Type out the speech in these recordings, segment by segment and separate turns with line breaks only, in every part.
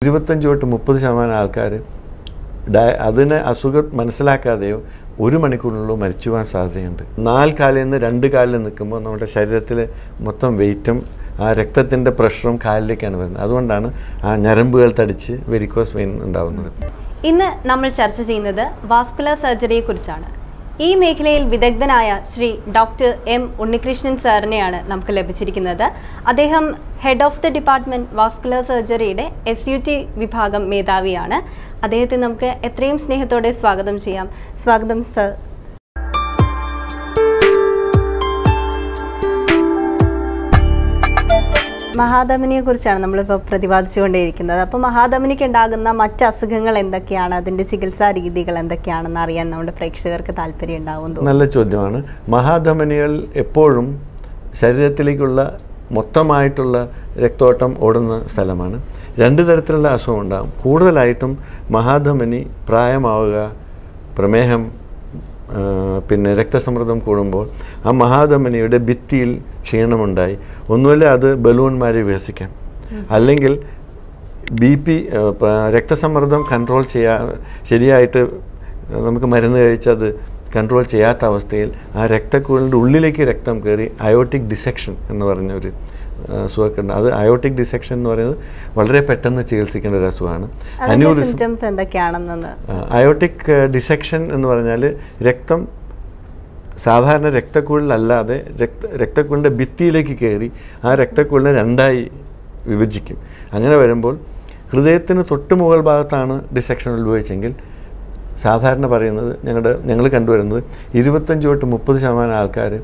ഇരുപത്തഞ്ച് തൊട്ട് മുപ്പത് ശതമാനം ആൾക്കാർ ഡയ അതിനെ അസുഖം മനസ്സിലാക്കാതെയോ ഒരു മണിക്കൂറിനുള്ളിൽ മരിച്ചു പോകാൻ സാധ്യതയുണ്ട് നാല് കാലിൽ നിന്ന് രണ്ട് കാലിൽ നിൽക്കുമ്പോൾ നമ്മുടെ ശരീരത്തിൽ മൊത്തം വെയിറ്റും ആ രക്തത്തിൻ്റെ പ്രഷറും കാലിലേക്കാണ് വരുന്നത് അതുകൊണ്ടാണ് ആ ഞരമ്പുകൾ തടിച്ച് വെരിക്കോസ് വെയിൻ ഉണ്ടാവുന്നത്
ഇന്ന് നമ്മൾ ചർച്ച ചെയ്യുന്നത് വാസ്കുലർ സർജറിയെ കുറിച്ചാണ് ഈ മേഖലയിൽ വിദഗ്ധനായ ശ്രീ ഡോക്ടർ എം ഉണ്ണികൃഷ്ണൻ സാറിനെയാണ് നമുക്ക് ലഭിച്ചിരിക്കുന്നത് അദ്ദേഹം head of the department vascular സർജറിയുടെ എസ് യു ടി വിഭാഗം മേധാവിയാണ് അദ്ദേഹത്തെ നമുക്ക് എത്രയും സ്നേഹത്തോടെ സ്വാഗതം ചെയ്യാം സ്വാഗതം സർ മഹാധമനിയെ കുറിച്ചാണ് നമ്മളിപ്പോൾ പ്രതിപാദിച്ചുകൊണ്ടേയിരിക്കുന്നത് അപ്പോൾ മഹാധമനിക്ക് ഉണ്ടാകുന്ന മറ്റ് അസുഖങ്ങൾ എന്തൊക്കെയാണ് അതിൻ്റെ ചികിത്സാ രീതികൾ എന്തൊക്കെയാണെന്ന് അറിയാൻ നമ്മുടെ പ്രേക്ഷകർക്ക് താല്പര്യം ഉണ്ടാവും തോന്നുന്നു
നല്ല ചോദ്യമാണ് മഹാധമനികൾ എപ്പോഴും ശരീരത്തിലേക്കുള്ള മൊത്തമായിട്ടുള്ള രക്തോട്ടം ഓടുന്ന സ്ഥലമാണ് രണ്ട് തരത്തിലുള്ള അസുഖം ഉണ്ടാകും കൂടുതലായിട്ടും മഹാധമനി പ്രായമാവുക പ്രമേഹം ആ, പിന്നെ രക്തസമ്മർദ്ദം കൂടുമ്പോൾ ആ മഹാധമനിയുടെ ഭിത്തിയിൽ ക്ഷീണമുണ്ടായി ഒന്നുമില്ല അത് ബലൂൺമാരെ വികസിക്കാം അല്ലെങ്കിൽ ബി പി രക്തസമ്മർദ്ദം കൺട്രോൾ ചെയ്യാ ശരിയായിട്ട് നമുക്ക് മരുന്ന് കഴിച്ചത് കൺട്രോൾ ചെയ്യാത്ത അവസ്ഥയിൽ ആ രക്തക്കുഴലിൻ്റെ ഉള്ളിലേക്ക് രക്തം കയറി അയോട്ടിക് ഡിസെക്ഷൻ എന്ന് പറഞ്ഞ ഒരു അസുഖമൊക്കെ അത് അയോട്ടിക് ഡിസെക്ഷൻ എന്ന് പറയുന്നത് വളരെ പെട്ടെന്ന് ചികിത്സിക്കേണ്ട ഒരു അസുഖമാണ്
അതിൻ്റെ
അന്യൂറിസം
സിംറ്റംസ് എന്തൊക്കെയാണെന്നൊന്ന്
അയോട്ടിക് ഡിസെക്ഷൻ എന്ന് പറഞ്ഞാൽ രക്തം സാധാരണ രക്തക്കുഴലല്ലാതെ രക്ത രക്തക്കുഴലിൻ്റെ ഭിത്തിയിലേക്ക് കയറി ആ രക്തക്കുഴലിനെ രണ്ടായി വിഭജിക്കും അങ്ങനെ വരുമ്പോൾ ഹൃദയത്തിന് തൊട്ട് മുകൾ ഭാഗത്താണ് ഡിസെക്ഷൻ ഉത്ഭവിച്ചെങ്കിൽ സാധാരണ പറയുന്നത് ഞങ്ങളുടെ ഞങ്ങൾ കണ്ടുവരുന്നത് ഇരുപത്തഞ്ച് തൊട്ട് മുപ്പത് ശതമാനം ആൾക്കാർ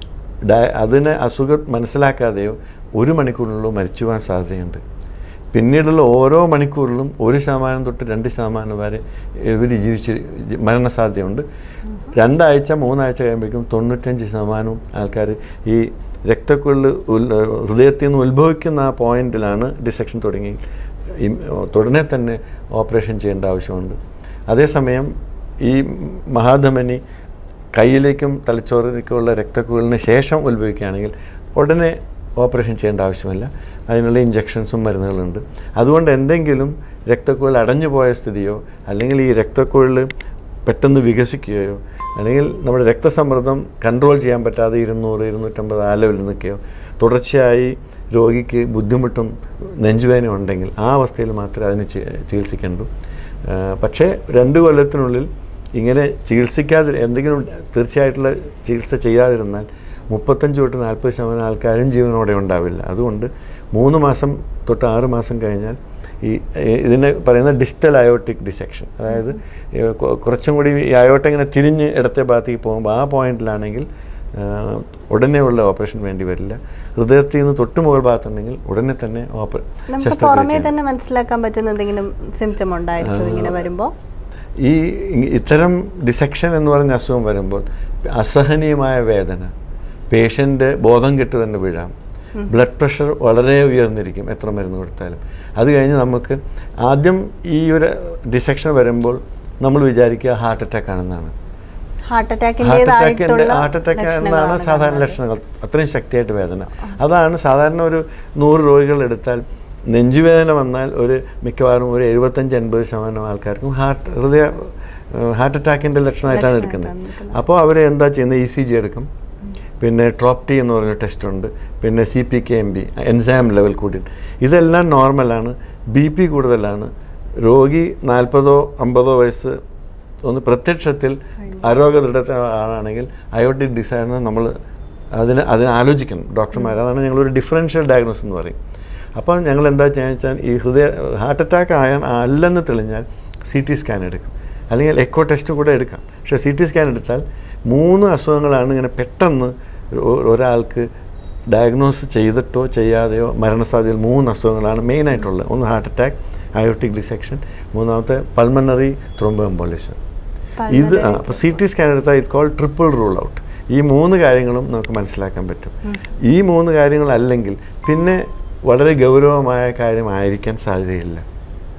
ഡയ അതിനെ അസുഖം മനസ്സിലാക്കാതെയോ ഒരു മണിക്കൂറിനുള്ളിൽ മരിച്ചു പോകാൻ സാധ്യതയുണ്ട് പിന്നീടുള്ള ഓരോ മണിക്കൂറിലും ഒരു ശതമാനം തൊട്ട് രണ്ട് ശതമാനം വരെ ഇവർ ജീവിച്ച് മരണസാധ്യതയുണ്ട് രണ്ടാഴ്ച മൂന്നാഴ്ച കഴിയുമ്പോഴേക്കും തൊണ്ണൂറ്റഞ്ച് ശതമാനവും ആൾക്കാർ ഈ രക്തക്കുഴൽ ഉൽ ഹൃദയത്തിൽ നിന്ന് ഉത്ഭവിക്കുന്ന ആ പോയിന്റിലാണ് ഡിസെക്ഷൻ തുടങ്ങി ഇം- ഉടനെ തന്നെ ഓപ്പറേഷൻ ചെയ്യേണ്ട ആവശ്യമുണ്ട് അതേസമയം ഈ മഹാധമനി കയ്യിലേക്കും തലച്ചോറിലേക്കുമുള്ള രക്തക്കുഴലിന് ശേഷം ഉത്ഭവിക്കുകയാണെങ്കിൽ ഉടനെ ഓപ്പറേഷൻ ചെയ്യേണ്ട ആവശ്യമില്ല അതിനുള്ള ഇഞ്ചക്ഷൻസും മരുന്നുകളുണ്ട് അതുകൊണ്ട് എന്തെങ്കിലും രക്തക്കുഴൽ അടഞ്ഞു പോയ സ്ഥിതിയോ അല്ലെങ്കിൽ ഈ രക്തക്കുഴൽ പെട്ടെന്ന് വികസിക്കുകയോ അല്ലെങ്കിൽ നമ്മുടെ രക്തസമ്മർദ്ദം കൺട്രോൾ ചെയ്യാൻ പറ്റാതെ ഇരുന്നൂറ് ഇരുന്നൂറ്റമ്പത് ആ ലെവലിൽ നിൽക്കുകയോ തുടർച്ചയായി രോഗിക്ക് ബുദ്ധിമുട്ടും നെഞ്ചുവേദന ഉണ്ടെങ്കിൽ ആ അവസ്ഥയിൽ മാത്രമേ അതിന് ചി- ചികിത്സിക്കേണ്ടൂ ആ, പക്ഷേ രണ്ട് കൊല്ലത്തിനുള്ളിൽ ഇങ്ങനെ ചികിത്സിക്കാതെ എന്തെങ്കിലും തീർച്ചയായിട്ടുള്ള ചികിത്സ ചെയ്യാതിരുന്നാൽ മുപ്പത്തഞ്ച് തൊട്ട് നാൽപ്പത് ശതമാനം ആൾക്കാരും ജീവനോടെ ഉണ്ടാവില്ല അതുകൊണ്ട് മൂന്ന് മാസം തൊട്ട് ആറ് മാസം കഴിഞ്ഞാൽ ഈ ഈ- ഇതിനെ പറയുന്ന ഡിസ്റ്റൽ അയോട്ടിക് ഡിസെക്ഷൻ അതായത് ഈ കൊ- കുറച്ചും കൂടി ഈ അയോട്ട ഇങ്ങനെ തിരിഞ്ഞ് ഇടത്തെ ഭാഗത്തേക്ക് പോകുമ്പോൾ ആ പോയിന്റിലാണെങ്കിൽ ആ, ഉടനെ ഉള്ള ഓപ്പറേഷൻ വേണ്ടി വരില്ല ഹൃദയത്തിൽ നിന്ന് തൊട്ട് മുകൾ ഭാഗത്തുണ്ടെങ്കിൽ ഉടനെ തന്നെ ഓപ്പ
നമുക്ക്
ശസ്ത്രക്രിയ
പുറമേ
ചെയ്യണം.
തന്നെ മനസ്സിലാക്കാൻ പറ്റുന്ന എന്തെങ്കിലും സിംറ്റം ഉണ്ടായിരിക്കും ഇങ്ങനെ വരുമ്പോൾ
ഈ ഇ- ഇത്തരം ഡിസെക്ഷൻ എന്ന് പറഞ്ഞ അസുഖം വരുമ്പോൾ അസഹനീയമായ വേദന പേഷ്യൻ്റ് ബോധം കെട്ട് തന്നെ വീഴാം ബ്ലഡ് പ്രഷർ വളരെ ഉയർന്നിരിക്കും എത്ര മരുന്ന് കൊടുത്താലും അത് കഴിഞ്ഞ് നമുക്ക് ആദ്യം ഈ ഒരു ഡിസെക്ഷൻ വരുമ്പോൾ നമ്മൾ വിചാരിക്കുക ഹാർട്ട് അറ്റാക്ക് ആണെന്നാണ്
ഹാർട്ട്
ഹാർട്ട് അറ്റാക്കിൻ്റെ
അറ്റാക്കിൻ്റെതായിട്ടുള്ള
ഹാർട്ട് അറ്റാക്ക് എന്നാണ്
ലക്ഷണങ്ങളാണ്
സാധാരണ
കാണുന്നത്.
ലക്ഷണങ്ങൾ അത്രയും ശക്തിയായിട്ട് വേദന അതാണ് സാധാരണ ഒരു നൂറ് രോഗികൾ എടുത്താൽ നെഞ്ചുവേദന വന്നാൽ ഒരു മിക്കവാറും ഒരു എഴുപത്തഞ്ച് എൺപത് ശതമാനം ആൾക്കാർക്കും ഹാർട്ട് ഹൃദയ ഹാർട്ട് അറ്റാക്കിൻ്റെ ലക്ഷണമായിട്ടാണ് എടുക്കുന്നത്
ലക്ഷണമായിട്ടാണ്
അപ്പോൾ അവർ എന്താ ചെയ്യുന്നത് ഇ സി ജി എടുക്കും പിന്നെ ട്രോപ്റ്റി എന്ന് പറഞ്ഞ ടെസ്റ്റ് ഉണ്ട് പിന്നെ C P K M B enzyme level കൂടി ഇതെല്ലാം നോർമലാണ് ബി പി കൂടുതലാണ് രോഗി നാൽപ്പതോ അമ്പതോ വയസ്സ് ഒന്ന് പ്രത്യക്ഷത്തിൽ ആരോഗ്യദൃഢത്തെ ആളാണെങ്കിൽ അയോട്ടിക് ഡിസൈറിന് നമ്മൾ അതിന് അതിന് ആലോചിക്കണം ഡോക്ടർമാർ അതാണ് ഞങ്ങളൊരു ഡിഫറൻഷ്യൽ ഡയഗ്നോസ് എന്ന് പറയും അപ്പോൾ ഞങ്ങൾ എന്താ ചെയ്യുക വെച്ചാൽ ഈ ഹൃദയ ഹാർട്ട് അറ്റാക്ക് ആയ അല്ലെന്ന് തെളിഞ്ഞാൽ സി ടി സ്കാൻ എടുക്കും അല്ലെങ്കിൽ എക്കോ ടെസ്റ്റ് കൂടെ എടുക്കാം പക്ഷേ സി ടി സ്കാൻ എടുത്താൽ മൂന്ന് അസുഖങ്ങളാണ് ഇങ്ങനെ പെട്ടെന്ന് ഒ- ഒരാൾക്ക് ഡയഗ്നോസ് ചെയ്തിട്ടോ ചെയ്യാതെയോ മരണസാധ്യതയിൽ മൂന്ന് അസുഖങ്ങളാണ് മെയിനായിട്ടുള്ളത് ഒന്ന് ഹാർട്ട് അറ്റാക്ക് അയോട്ടിക് ഡിസെക്ഷൻ മൂന്നാമത്തെ പൾമണറി ത്രോംബോംബോളിസം ഇത് ആ അപ്പോൾ സി ടി സ്കാൻ എടുത്താൽ it's called triple rule out ഈ മൂന്ന് കാര്യങ്ങളും നമുക്ക് മനസ്സിലാക്കാൻ പറ്റും ഈ മൂന്ന് കാര്യങ്ങളല്ലെങ്കിൽ പിന്നെ വളരെ ഗൗരവമായ കാര്യമായിരിക്കാൻ സാധ്യതയില്ല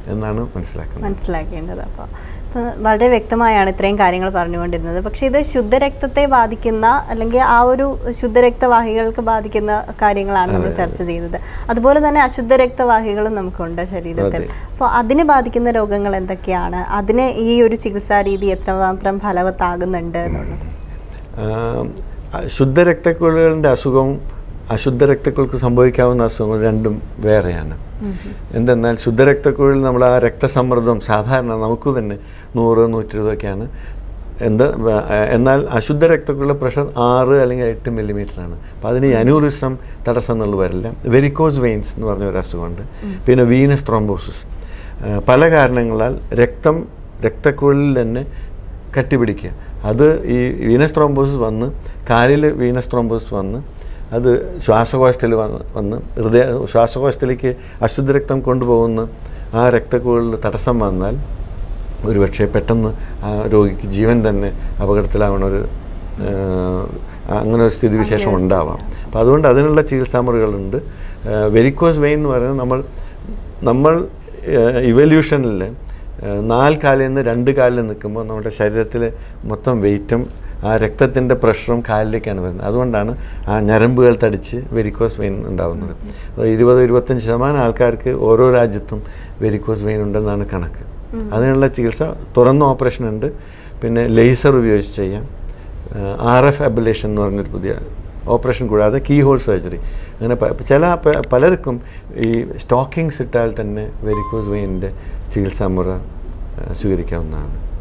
എന്നാണ് മനസ്സിലാക്കുന്നത്
മനസ്സിലാക്കേണ്ടത് അപ്പോൾ ഇപ്പോൾ വളരെ വ്യക്തമായാണ് ഇത്രയും കാര്യങ്ങൾ പറഞ്ഞുകൊണ്ടിരുന്നത് പക്ഷേ ഇത് ശുദ്ധരക്തത്തെ ബാധിക്കുന്ന അല്ലെങ്കിൽ ആ ഒരു ശുദ്ധരക്തവാഹികൾക്ക് ബാധിക്കുന്ന കാര്യങ്ങളാണ് നമ്മൾ ചർച്ച ചെയ്യുന്നത് അതുപോലെ തന്നെ അശുദ്ധ രക്തവാഹികളും നമുക്കുണ്ട് ശരീരത്തിൽ
അതെ.
അപ്പോൾ അതിനെ ബാധിക്കുന്ന രോഗങ്ങൾ എന്തൊക്കെയാണ് അതിന് ഈ ഒരു ചികിത്സാ രീതി എത്രമാത്രം ഫലവത്താകുന്നുണ്ട് എന്നുള്ളത്
ആം, അ- ശുദ്ധരക്തക്കുഴലുകളുടെ അസുഖവും അശുദ്ധ രക്തക്കുഴലുക്ക് സംഭവിക്കാവുന്ന അസുഖങ്ങൾ രണ്ടും വേറെയാണ് എന്തെന്നാൽ ശുദ്ധരക്തക്കുഴൽ നമ്മൾ ആ രക്തസമ്മർദ്ദം സാധാരണ നമുക്ക് തന്നെ നൂറ് നൂറ്റി ഇരുപതൊക്കെയാണ് എന്താ വ- എന്നാൽ അശുദ്ധ രക്തക്കുഴലിലെ പ്രഷർ ആറ് അല്ലെങ്കിൽ എട്ട് മില്ലിമീറ്ററാണ് അപ്പോൾ അതിന് ഈ അനൂറിസം തടസ്സം എന്നുള്ളത് വരില്ല വെരിക്കോസ് വെയിൻസ് എന്ന് പറഞ്ഞ ഒരു അസുഖമുണ്ട് പിന്നെ വീനസ് ത്രോംബോസിസ് പല കാരണങ്ങളാൽ രക്തം രക്തക്കുഴലിൽ തന്നെ കട്ടിപിടിക്കുക അത് ഈ വീനസ് ത്രോംബോസിസ് വന്ന് കാലിൽ വീനസ് ത്രോംബോസിസ് വന്ന് അത് ശ്വാസകോശത്തിൽ വന്ന് വന്ന് ഹൃദയ ശ്വാസകോശത്തിലേക്ക് അശുദ്ധ രക്തം കൊണ്ടുപോകുന്ന ആ രക്തക്കുഴലിൽ തടസ്സം വന്നാൽ ഒരുപക്ഷെ പെട്ടെന്ന് ആ രോഗിക്ക് ജീവൻ തന്നെ അപകടത്തിലാവണ ഒരു ആ, അങ്ങനെ ഒരു സ്ഥിതിവിശേഷം ഉണ്ടാവാം അപ്പോൾ അതുകൊണ്ട് അതിനുള്ള ചികിത്സാ മുറികളുണ്ട് വെരിക്കോസ് വെയിൻ എന്ന് പറയുന്നത് നമ്മൾ നമ്മൾ ഇവല്യൂഷനിൽ നാല് കാലിൽ നിന്ന് രണ്ട് കാലിൽ നിൽക്കുമ്പോൾ നമ്മുടെ ശരീരത്തിൽ മൊത്തം വെയിറ്റും ആ രക്തത്തിൻ്റെ പ്രഷറും കാലിലേക്കാണ് വരുന്നത് അതുകൊണ്ടാണ് ആ ഞരമ്പുകൾ തടിച്ച് വെരിക്കോസ് വെയിൻ ഉണ്ടാകുന്നത് അപ്പോൾ ഇരുപത് ഇരുപത്തഞ്ച് ശതമാനം ആൾക്കാർക്ക് ഓരോ രാജ്യത്തും വെരിക്കോസ് വെയിൻ ഉണ്ടെന്നാണ് കണക്ക് അതിനുള്ള ചികിത്സ തുറന്ന ഓപ്പറേഷൻ ഉണ്ട് പിന്നെ ലേസർ ഉപയോഗിച്ച് ചെയ്യാം ആർ എഫ് അബിലേഷൻ എന്ന് പറഞ്ഞൊരു പുതിയ ഓപ്പറേഷൻ കൂടാതെ കീ ഹോൾ സർജറി അങ്ങനെ പ- ചില പ- പലർക്കും ഈ സ്റ്റോക്കിങ്സ് ഇട്ടാൽ തന്നെ വെരിക്കോസ് വെയിനിൻ്റെ ചികിത്സാ മുറ ആ, സ്വീകരിക്കാവുന്നതാണ്